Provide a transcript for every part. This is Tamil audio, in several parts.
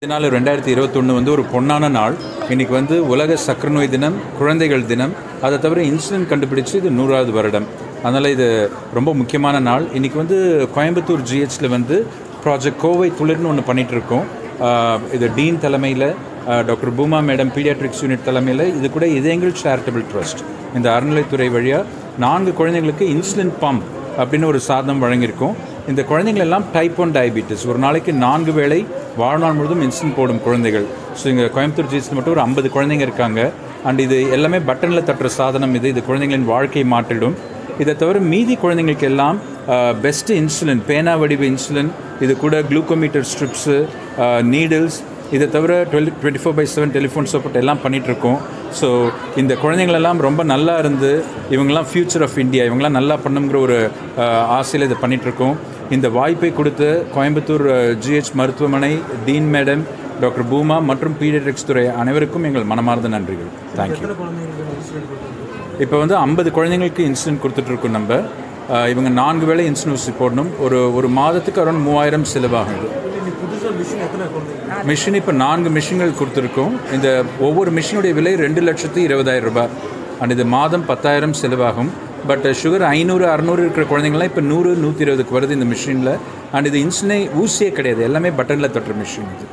இதனால் ரெண்டாயிரத்தி இருபத்தொன்று வந்து ஒரு பொன்னான நாள் இன்னைக்கு வந்து உலக சக்கரை நோய் தினம் குழந்தைகள் தினம் அதை தவிர இன்சுலின் கண்டுபிடிச்சு இது நூறாவது வருடம் அதனால் இது ரொம்ப முக்கியமான நாள் இன்னைக்கு வந்து கோயம்புத்தூர் ஜிஹெச்சில் வந்து ப்ராஜெக்ட் கோவை துளிர்னு ஒன்று பண்ணிட்டு இருக்கோம் ஆஹ் இது டீன் தலைமையில் doctor Pooma madam pediatrics unit தலைமையில் இது கூட இதயங்கள் சேரிட்டபிள் ட்ரஸ்ட் இந்த அறநிலைத்துறை வழியாக நான்கு குழந்தைங்களுக்கு இன்சுலின் பம்ப் அப்படின்னு ஒரு சாதனம் வழங்கியிருக்கோம் இந்த குழந்தைகள் எல்லாம் டைப் ஒன் டயபிட்டிஸ் ஒரு நாளைக்கு நான்கு வேளை வாழ்நாள் முழுதும் இன்சுலின் போடும் குழந்தைகள் ஸோ இங்கே கோயம்புத்தூர் ஜிஎஸ்டில் மட்டும் ஒரு ஐம்பது குழந்தைங்க இருக்காங்க அண்ட் இது எல்லாமே பட்டனில் தட்டுற சாதனம் இது இது குழந்தைகளின் வாழ்க்கையை மாற்றிடும் இதை தவிர மீதி குழந்தைங்களுக்கு எல்லாம் பெஸ்ட் இன்சுலின் பேனா வடிவ இன்சுலின் இது கூட குளுக்கோமீட்டர் ஸ்ட்ரிப்ஸு நீடில்ஸ் இதை தவிர டுவெல் twenty four by seven telephone support எல்லாம் பண்ணிகிட்ருக்கோம் ஸோ இந்த குழந்தைங்களெல்லாம் ரொம்ப நல்லா இருந்து இவங்கெல்லாம் ஃப்யூச்சர் ஆஃப் இந்தியா இவங்கெல்லாம் நல்லா பண்ணுங்கிற ஒரு ஆசையில் இதை பண்ணிகிட்ருக்கோம் இந்த வாய்ப்பை கொடுத்த கோயம்புத்தூர் ஜிஹெச் மருத்துவமனை டீன் மேடம் டாக்டர் பூமா மற்றும் பீடியாட்ரிக்ஸ் துறை அனைவருக்கும் எங்கள் மனமார்ந்த நன்றிகள் தேங்க்யூ இப்போ வந்து ஐம்பது குழந்தைங்களுக்கு இன்சுலின் கொடுத்துட்ருக்கோம் நம்ம அஹ், இவங்க நான்கு வேளை இன்சுலின் ஊசி போடணும் ஒரு ஒரு மாதத்துக்கு அரௌண்ட் மூவாயிரம் செலவாகுது புதுசாக மிஷின் எத்தனை கொண்டு மிஷின் இப்போ நான்கு மிஷின்கள் கொடுத்துருக்கோம் இந்த ஒவ்வொரு மிஷினுடைய விலை ரெண்டு லட்சத்து இருபதாயிரம் ரூபாய் அண்ட் இது மாதம் பத்தாயிரம் செலவாகும் பட் சுகர் ஐநூறு அறநூறு இருக்கிற குழந்தைங்களாம் இப்போ நூறு நூற்றி இருபதுக்கு வருது இந்த மிஷினில் அண்ட் இது இன்சுலினை ஊசியே கிடையாது எல்லாமே பட்டனில் தட்டுற மிஷின் இது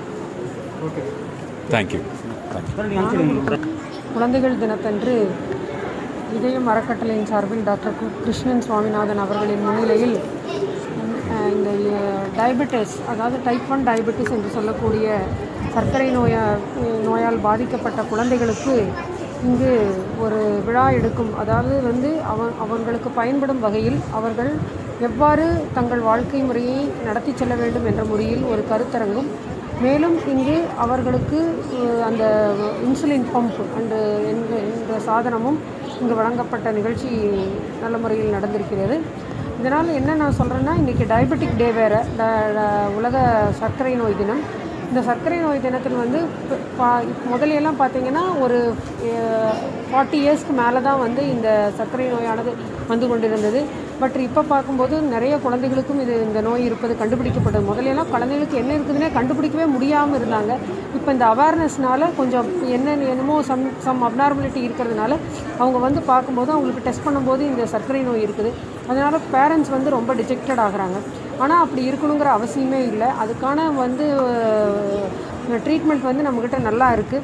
தேங்க்யூ தேங்க்யூ குழந்தைகள் தினத்தன்று இதயம் அறக்கட்டளையின் சார்பில் டாக்டர் கு- கிருஷ்ணன் சுவாமிநாதன் அவர்களின் முன்னிலையில் அஹ், இந்த டயபெட்டிஸ் அதாவது டைப் ஒன் டயபெட்டிஸ் என்று சொல்லக்கூடிய சர்க்கரை நோயா நோயால் பாதிக்கப்பட்ட குழந்தைகளுக்கு இங்கு ஒரு விழா எடுக்கும் அதாவது வந்து அவ அவர்களுக்கு பயன்படும் வகையில் அவர்கள் எவ்வாறு தங்கள் வாழ்க்கை முறையை நடத்தி செல்ல வேண்டும் என்ற முறையில் ஒரு கருத்தரங்கும் மேலும் இங்கு அவர்களுக்கு அஹ், அந்த இன்சுலின் பம்ப் அண்டு என்ற என்ற சாதனமும் இங்கு வழங்கப்பட்ட நிகழ்ச்சி நல்ல முறையில் நடந்திருக்கிறது இதனால் என்ன நான் சொல்கிறேன்னா இன்றைக்கி டயபெட்டிக் டே வேறு உலக சர்க்கரை நோய் தினம் இந்த சர்க்கரை நோய் தினத்தில் வந்து ப- பா- முதல்ல எல்லாம் பார்த்தீங்கன்னா ஒரு ஃபார்ட்டி இயர்ஸ்க்கு மேலே தான் வந்து இந்த சர்க்கரை நோயானது வந்து கொண்டிருந்தது பட் இப்போ பார்க்கும்போது நிறைய குழந்தைகளுக்கும் இது இந்த நோய் இருப்பது கண்டுபிடிக்கப்பட்டது முதல்ல எல்லாம் குழந்தைகளுக்கு என்ன இருக்குதுன்னே கண்டுபிடிக்கவே முடியாமல் இருந்தாங்க இப்போ இந்த அவேர்னஸ்னால கொஞ்சம் என்ன என்னமோ சம் சம் அப்நார்மலிட்டி இருக்கிறதுனால அவங்க வந்து பார்க்கும்போது அவங்களுக்கு டெஸ்ட் பண்ணும்போது இந்த சர்க்கரை நோய் இருக்குது அதனால் பேரண்ட்ஸ் வந்து ரொம்ப டிஜெக்டட் ஆகுறாங்க ஆனால் அப்படி இருக்கணுங்கிற அவசியமே இல்லை அதுக்கான வந்து ட்ரீட்மெண்ட் வந்து நம்மக்கிட்ட நல்லா இருக்குது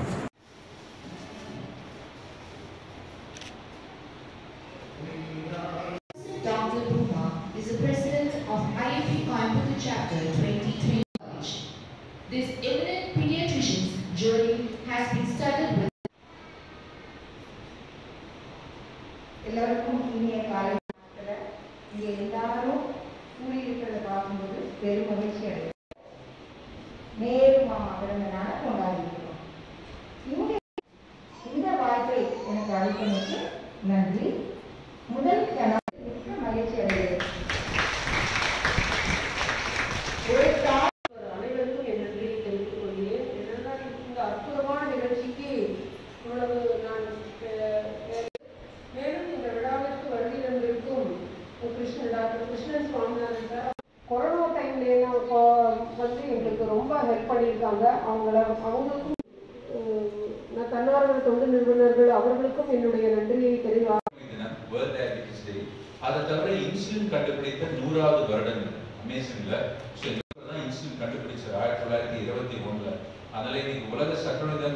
Dr. Bhuma is the president of IFP Coimbatore Chapter 23 College. This eminent pediatrician's journey has been started with எல்லாருக்கும் இனிய காலை நேரத்துல இங்க எல்லாரும் கூடியிருக்கிறத பார்க்கும்போது பெரும் மகிழ்ச்சி அடையும் நேரு மாமா பிறந்தனால கொண்டாடி இருக்கிறோம் இங்க இந்த வாய்ப்பை எனக்கு அளித்தமைக்கு நன்றி முதல் கணவர் மிக்க மகிழ்ச்சி அடைகிறேன் ஒரு தாய் அனைவருக்கும் என் நன்றியை தெரிவித்துக் கொள்கிறேன் என்னென்னா இந்த அற்புதமான நிகழ்ச்சிக்கு இவ்வளவு நான் அஹ், மேலும் இந்த விழாவிற்கு வருகை தந்திருக்கும் Krishnan doctor Krishnan Swaminathan sir corona டைம்ல வந்து எங்களுக்கு ரொம்ப ஹெல்ப் பண்ணியிருக்காங்க அவங்கள அவங்களுக்கும் அஹ், நான் தன்னார்வ தொண்டு நிறுவனர்கள் அவர்களுக்கும் என்னுடைய நன்றியை தெரிவித்து தினம் வேர்ல்ட் டயபிட்டிஸ் டே அதை தவிர இன்சுலின் கண்டுபிடித்த நூறாவது வருடம் அமேசிங்ல ஸோ தான் இன்சுலின் கண்டுபிடிச்சது ஆயிரத்தி தொள்ளாயிரத்தி இருபத்தி ஒண்ணுல அதனால இன்னைக்கு உலக சக்கரை நோய் தினம்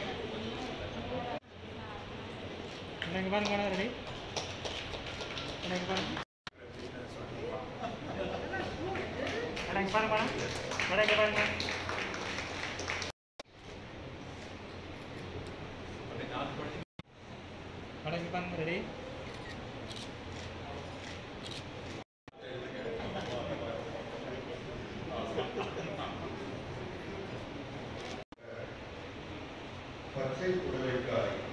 இங்கே பாருங்க ரெடி ரெடி பச்சை புடவைக்காய்